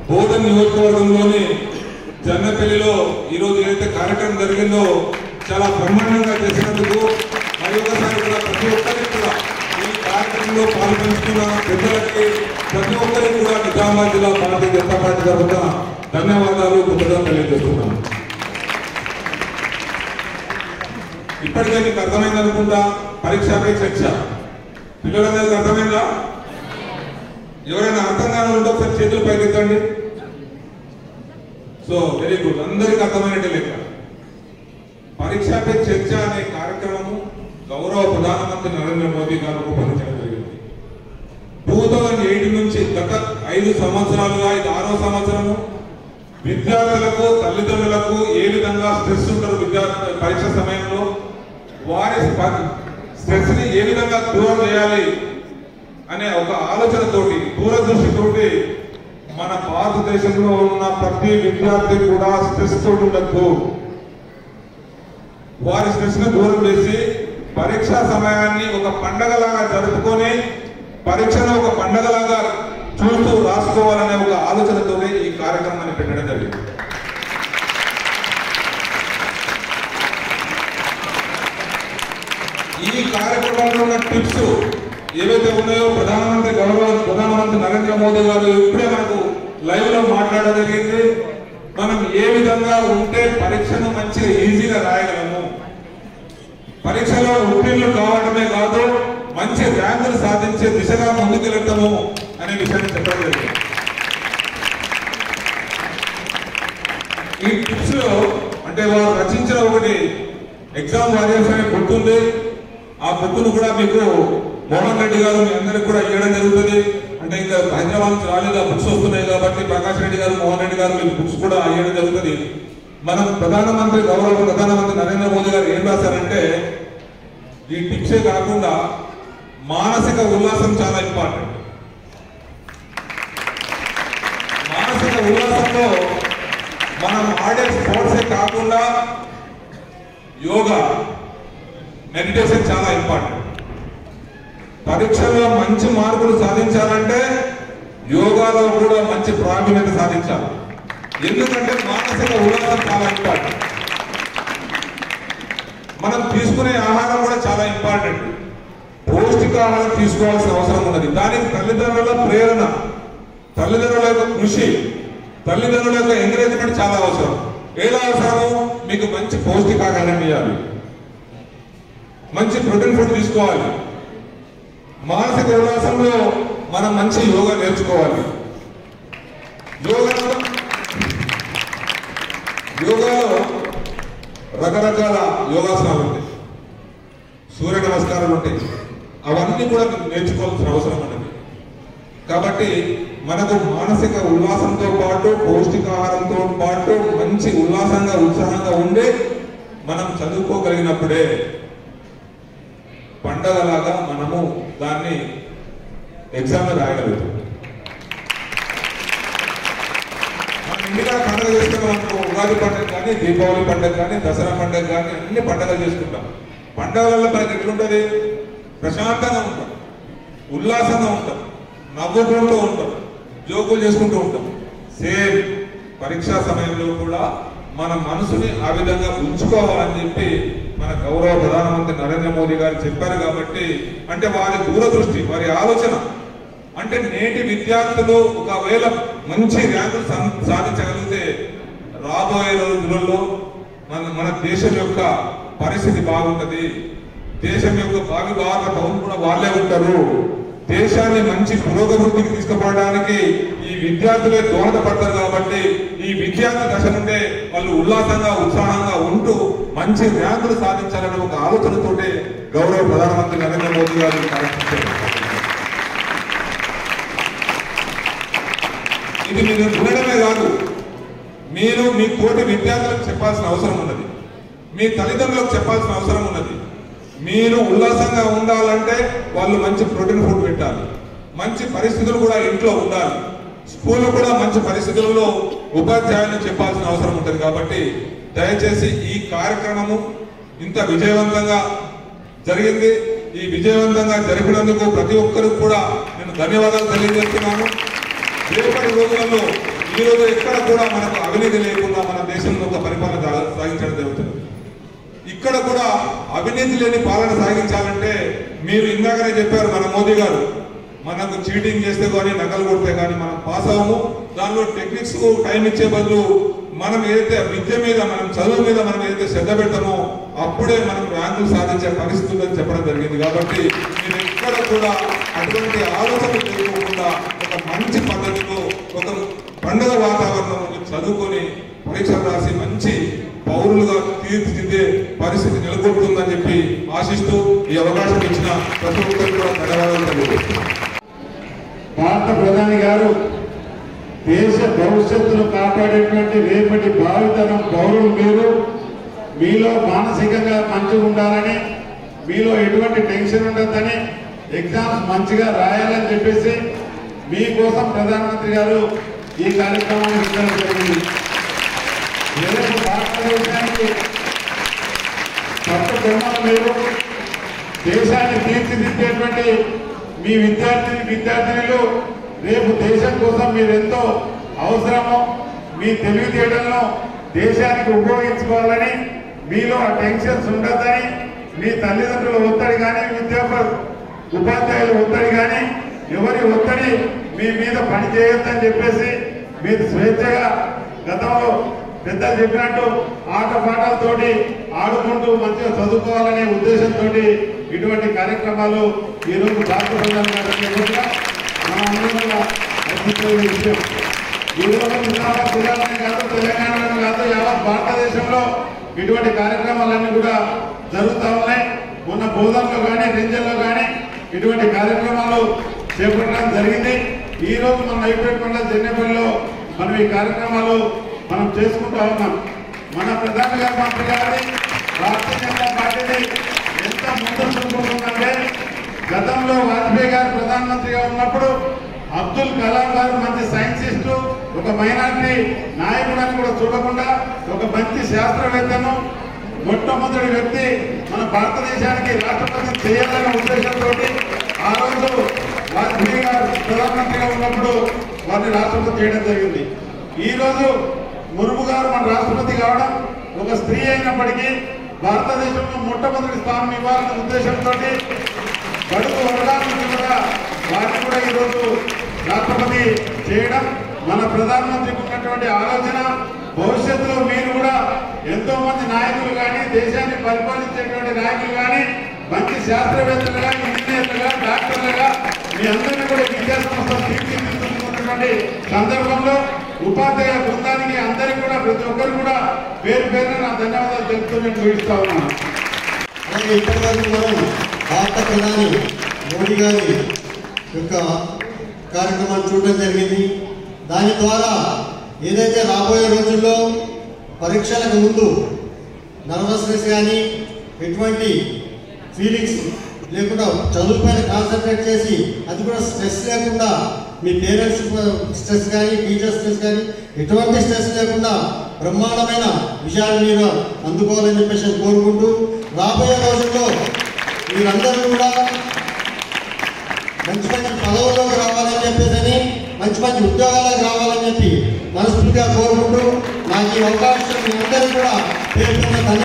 బోధన్ నియోజకవర్గంలోని జన్నపల్లిలో ఈ రోజు ఏదైతే కార్యక్రమం జరిగిందో చాలా బ్రహ్మాండంగా చేసినందుకు మరి ఒకసారి కూడా ప్రతి ఒక్కరికి కూడా ఈ కార్యక్రమంలో పాల్పంచుకున్న పెద్దలకి ప్రతి ఒక్కరికి కూడా నిజామాబాద్ జిల్లా భారతీయ జనతా పార్టీ తరఫున ధన్యవాదాలు కృతజ్ఞతలు తెలియజేస్తున్నాను ఇప్పటికే మీకు అర్థమైంది అనుకుంటా పరీక్షపై చర్చ పిల్లలందరికీ అర్థమైందా ఎవరైనా అర్థం కాని ఉంటే ఒకసారి చేతులు పైకెత్తండి సో వెరీ గుడ్ అందరికి అర్థమైనట్టే లెక్క పరీక్షపై చర్చ అనే కార్యక్రమము గౌరవ ప్రధానమంత్రి నరేంద్ర మోదీ గారు రూపొందించడం జరిగింది టూ థౌజండ్ ఎయిట్ నుంచి గత ఐదు సంవత్సరాలుగా ఇది ఆరో సంవత్సరము విద్యార్థులకు తల్లిదండ్రులకు ఏ విధంగా స్ట్రెస్ ఉంటారు విద్యార్థి పరీక్ష సమయంలో వారి స్ట్రెస్ ని ఏ విధంగా దూరం చేయాలి అనే ఒక ఆలోచనతోటి దూరదృష్టితోటి మన భారతదేశంలో ఉన్న ప్రతి విద్యార్థి కూడా స్ట్రెస్ తోటి ఉండద్దు వారి స్ట్రెస్ ని దూరం చేసి పరీక్షా సమయాన్ని ఒక పండగలాగా జరుపుకొని పరీక్షను ఒక పండగలాగా చూస్తూ రాసుకోవాలనే ఒక ఆలోచనతోనే ఈ కార్యక్రమాన్ని పెట్టడం జరిగింది ఈ కార్యక్రమంలో ఉన్న టిప్స్ ఏవైతే ఉన్నాయో ప్రధానమంత్రి గౌరవ ప్రధానమంత్రి నరేంద్ర మోదీ గారు ఇప్పుడే మనకు లైవ్ లో మాట్లాడడం జరిగింది మనం ఏ విధంగా ఉంటే పరీక్షను మంచిగా ఈజీగా రాయగలము పరీక్షలో ఉత్తీర్ణులు కావడమే కాదు మంచి ర్యాంకులు సాధించే దిశగా ముందుకెళ్తాము అనే విషయాన్ని చెప్పడం జరిగింది ఈ టిప్స్ లో అంటే వారు రచించిన ఒకటి ఎగ్జామ్ వారియర్స్ అనే బుక్ ఉంది ఆ బుక్ ను కూడా మీకు మోహన్ రెడ్డి గారు మీ అందరికి కూడా ఇవ్వడం జరుగుతుంది అంటే ఇంకా హైదరాబాద్ నుంచి రాలేదు ఆ బుక్స్ వస్తున్నాయి కాబట్టి ప్రకాష్ రెడ్డి గారు మోహన్ రెడ్డి గారు మీకు బుక్స్ కూడా ఇవ్వడం జరుగుతుంది మనం ప్రధానమంత్రి గౌరవ ప్రధానమంత్రి నరేంద్ర మోదీ గారు ఏం రాశారంటే ఈ టిప్సే కాకుండా మానసిక ఉల్లాసం చాలా ఇంపార్టెంట్ మానసిక ఉల్లాసంలో మనం ఆడే స్పోర్ట్సే కాకుండా యోగా మెడిటేషన్ చాలా ఇంపార్టెంట్ పరీక్షలో మంచి మార్కులు సాధించాలంటే యోగాలో కూడా మంచి ప్రావీణ్యత సాధించాలి ఎందుకంటే మానసిక ఉల్లాసం చాలా ఇంపార్టెంట్ మనం తీసుకునే ఆహారం కూడా చాలా ఇంపార్టెంట్ పౌష్టికాహారం తీసుకోవాల్సిన అవసరం ఉన్నది దానికి తల్లిదండ్రుల ప్రేరణ తల్లిదండ్రుల యొక్క కృషి తల్లిదండ్రుల యొక్క ఎంకరేజ్మెంట్ చాలా అవసరం ఎలా అవసరము మీకు మంచి పౌష్టికాహారం ఇవ్వాలి మంచి ప్రోటీన్ ఫుడ్ తీసుకోవాలి మానసిక ఉల్లాసంలో మనం మంచి యోగా నేర్చుకోవాలి యోగాలో యోగాలో రకరకాల యోగాసనాలు ఉంటాయి సూర్య నమస్కారాలు ఉంటాయి అవన్నీ కూడా మీరు నేర్చుకోవాల్సిన అవసరం ఉన్నది కాబట్టి మనకు మానసిక ఉల్లాసంతో పాటు పౌష్టికాహారంతో పాటు మంచి ఉల్లాసంగా ఉత్సాహంగా ఉండే మనం చదువుకోగలిగినప్పుడే పండగలాగా మనము దాన్ని ఎగ్జామ్ రాయగలుగుతాం మనం ఇంటికాడ పండుగ చేసుకున్నాం అనుకో ఉగాది పండుగ కానీ దీపావళి పండుగ కానీ దసరా పండుగ కానీ అన్ని పండుగలు చేసుకుంటాం పండుగలలో మనకి ఎట్లుంటది ప్రశాంతంగా ఉంటాం ఉల్లాసంగా ఉంటాం నవ్వుకుంటూ ఉంటాం జోకులు చేసుకుంటూ ఉంటాం సేమ్ పరీక్షా సమయంలో కూడా మన మనసుని ఆ విధంగా ఉంచుకోవాలని చెప్పి మన గౌరవ ప్రధానమంత్రి నరేంద్ర మోదీ గారు చెప్పారు కాబట్టి అంటే వారి దూరదృష్టి వారి ఆలోచన అంటే నేటి విద్యార్థులు ఒకవేళ మంచి ర్యాంకులు సం- సాధించగలిగితే రాబోయే రోజులలో మన మన దేశం యొక్క పరిస్థితి బాగుంటది దేశం యొక్క భావి భారత పౌరులు కూడా వాళ్ళే ఉంటారు దేశాన్ని మంచి పురోగతికి తీసుకుపోవడానికి ఈ విద్యార్థులే దోహదపడతారు కాబట్టి ఈ విద్యార్థి దశ నుండే వాళ్ళు ఉల్లాసంగా ఉత్సాహంగా ఉంటూ మంచి ర్యాంకులు సాధించాలనే ఒక ఆలోచనతోటే గౌరవ ప్రధానమంత్రి నరేంద్ర మోదీ గారు ఈ కార్యక్రమం చేపట్టారు. ఇది మీరు వినడమే కాదు మీరు మీ తోటి విద్యార్థులకు చెప్పాల్సిన అవసరం ఉన్నది మీ తల్లిదండ్రులకు చెప్పాల్సిన అవసరం ఉన్నది మీరు ఉల్లాసంగా ఉండాలంటే వాళ్ళు మంచి ప్రోటీన్ ఫుడ్ పెట్టాలి మంచి పరిస్థితులు కూడా ఇంట్లో ఉండాలి స్కూల్ కూడా మంచి పరిస్థితులలో ఉపాధ్యాయులు చెప్పాల్సిన అవసరం ఉంటుంది కాబట్టి దయచేసి ఈ కార్యక్రమము ఇంత విజయవంతంగా జరిగింది ఈ విజయవంతంగా జరిపినందుకు ప్రతి ఒక్కరికి కూడా నేను ధన్యవాదాలు తెలియజేస్తున్నాను రేపటి రోజులలో ఈ ఈ రోజు ఎక్కడ కూడా మనకు అవినీతి లేకుండా మన దేశంలో ఒక పరిపాలన జా- సాగించడం జరుగుతుంది ఇక్కడ కూడా అవినీతి లేని పాలన సాగించాలంటే మీరు ఇందాకనే చెప్పారు మన మోదీ గారు మనకు చీటింగ్ చేస్తే కానీ నకలు కొడితే కానీ మనం పాస్ అవ్వము దానిలో టెక్నిక్స్ కు టైం ఇచ్చే బదులు మనం ఏదైతే విద్య మీద మనం చదువు మీద మనం ఏదైతే శ్రద్ధ పెడతామో అప్పుడే మనం ర్యాంకులు సాధించే పరిస్థితి ఉందని చెప్పడం జరిగింది కాబట్టి మీరు ఎక్కడ కూడా అటువంటి ఆలోచన చేయకుండా ఒక మంచి పద్ధతిలో ఒక పండుగ వాతావరణంలో చదువుకొని పరీక్షలు రాసి మంచి పౌరులుగా తీర్చిదిద్దే పరిస్థితి నెలకొంటుందని చెప్పి ఆశిస్తూ ఈ అవకాశం ఇచ్చిన ప్రతి ఒక్కరికి కూడా ధన్యవాదాలు తెలియజేస్తున్నాను భారత ప్రధాని గారు దేశ భవిష్యత్తును కాపాడేటువంటి రేపటి భావితరం పౌరులు మీరు మీలో మానసికంగా మంచిగా ఉండాలని మీలో ఎటువంటి టెన్షన్ ఉండద్దని ఎగ్జామ్స్ మంచిగా రాయాలని చెప్పేసి మీకోసం ప్రధానమంత్రి గారు ఈ కార్యక్రమాన్ని పెట్టడం జరిగింది రేపు భారతదేశానికి కొత్త బొమ్మలు మీరు దేశాన్ని తీర్చిదిద్దేటువంటి మీ విద్యార్థిని విద్యార్థినులు రేపు దేశం కోసం మీరు ఎంతో అవసరమో మీ తెలివితేటలను దేశానికి ఉపయోగించుకోవాలని మీలో ఆ టెన్షన్స్ ఉండద్దని మీ తల్లిదండ్రుల ఒత్తిడి కానీ విద్యార్థుల ఉపాధ్యాయుల ఒత్తిడి కానీ ఎవరి ఒత్తిడి మీ మీద పని చేయొద్దని చెప్పేసి మీరు స్వేచ్ఛగా గతంలో పెద్దలు చెప్పినట్టు ఆట పాటలతోటి ఆడుకుంటూ మంచిగా చదువుకోవాలనే ఉద్దేశంతో ఇటువంటి కార్యక్రమాలు ఈ రోజు భారత ప్రధాన మనందరం అద్భుతమైన విషయం ఈ రోజు నిజామాబాద్ జిల్లాలోనే కాదు తెలంగాణలోనే కాదు యావత్ భారతదేశంలో ఇటువంటి కార్యక్రమాలన్నీ కూడా జరుగుతూ ఉన్నాయి మొన్న బోధనలో కానీ రెంజల్లో కానీ ఇటువంటి కార్యక్రమాలు చేపట్టడం జరిగింది ఈ రోజు మన నైపేటలో జన్నపల్లిలో మనం ఈ కార్యక్రమాలు మనం చేసుకుంటా ఉన్నాం మన ప్రధాన గారి మంత్రి గారి భారతీయ జనతా పార్టీని ఎంత ముందు చూసుకుంటుందంటే గతంలో వాజ్పేయి గారు ప్రధానమంత్రిగా ఉన్నప్పుడు అబ్దుల్ కలాం గారు మంచి సైంటిస్టు ఒక మైనార్టీ నాయకుడని కూడా చూడకుండా ఒక మంచి శాస్త్రవేత్తను మొట్టమొదటి వ్యక్తి మన భారతదేశానికి రాష్ట్రపతి చేయాలనే ఉద్దేశంతో ఆ రోజు వాజ్పేయి గారు ప్రధానమంత్రిగా ఉన్నప్పుడు వారిని రాష్ట్రపతి చేయడం జరిగింది ఈ రోజు ముర్ము గారు మన రాష్ట్రపతి కావడం ఒక స్త్రీ అయినప్పటికీ భారతదేశంలో మొట్టమొదటి స్థానం ఇవ్వాలనే ఉద్దేశంతో బడుగు వర్గాల నుంచి కూడా వారిని కూడా ఈరోజు రాష్ట్రపతి చేయడం మన ప్రధానమంత్రికి ఉన్నటువంటి ఆలోచన భవిష్యత్తులో మీరు కూడా ఎంతో మంది నాయకులు కానీ దేశాన్ని పరిపాలించేటువంటి నాయకులు కానీ మంచి శాస్త్రవేత్తలుగా ఇంజనీర్లుగా డాక్టర్లుగా మీ అందరినీ కూడా విద్యా సంస్థ తీర్చిదిద్దుతున్నటువంటి సందర్భంలో ఉపాధ్యాయ బృందానికి అందరికీ కూడా ప్రతి ఒక్కరు కూడా పేరు పేరున నా ధన్యవాదాలు తెలుపుతూ నేను ముగిస్తా ఉన్నాను అలాగే ఇప్పటివరకు మనం భారత ప్రధాని మోడీ గారి యొక్క కార్యక్రమాన్ని చూడడం జరిగింది దాని ద్వారా ఏదైతే రాబోయే రోజుల్లో పరీక్షలకు ముందు నర్వస్నెస్ కానీ ఎటువంటి ఫీలింగ్స్ లేకుండా చదువుపైన కాన్సన్ట్రేట్ చేసి అది కూడా స్ట్రెస్ లేకుండా మీ పేరెంట్స్ స్ట్రెస్ కానీ టీచర్ స్ట్రెస్ కానీ ఎటువంటి స్ట్రెస్ లేకుండా బ్రహ్మాండమైన విషయాలు మీరు అందుకోవాలని చెప్పేసి నేను కోరుకుంటూ రాబోయే రోజుల్లో మీరందరూ కూడా మంచి మంచి పదవుల్లోకి రావాలని చెప్పేసి మంచి మంచి ఉద్యోగాలకు రావాలని చెప్పి మనస్ఫూర్తిగా కోరుకుంటూ నాకు ఈ అవకాశం మీ అందరూ కూడా పేరు పేరున ధన్యవాదాలు